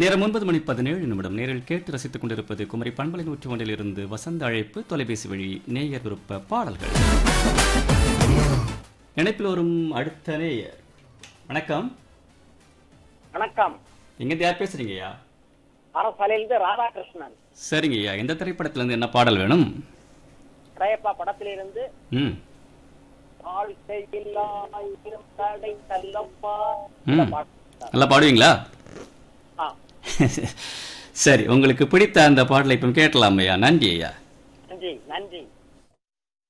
நேரம் ஒன்பது மணி பதினேழு நிமிடம் நேரில் கேட்டு ரசித்துக் கொண்டிருப்பது குமரி பண்பலை நூற்றி ஒன்றில் இருந்து வசந்த அழைப்பு தொலைபேசி வழி நேயர் விருப்ப பாடல்கள் இணைப்பில் வரும் அடுத்த நேயர் வணக்கம் வணக்கம் எங்க யார் பேசுறீங்கய்யா அரசாலையிலிருந்து ராதாகிருஷ்ணன் சரிங்கய்யா எந்த திரைப்படத்துல இருந்து என்ன பாடல் வேணும் ரயப்பா படத்திலிருந்து ம் வாழ்க்கையில்லாயிரம் தடை தள்ளப்பா ம். இந்த பாட்டு. நல்லா பாடுவீங்களா ஆ, சரி உங்களுக்கு பிடித்த அந்த பாடலை இப்போ கேட்கலாம் ஐயா நன்றி ஐயா நன்றி நன்றி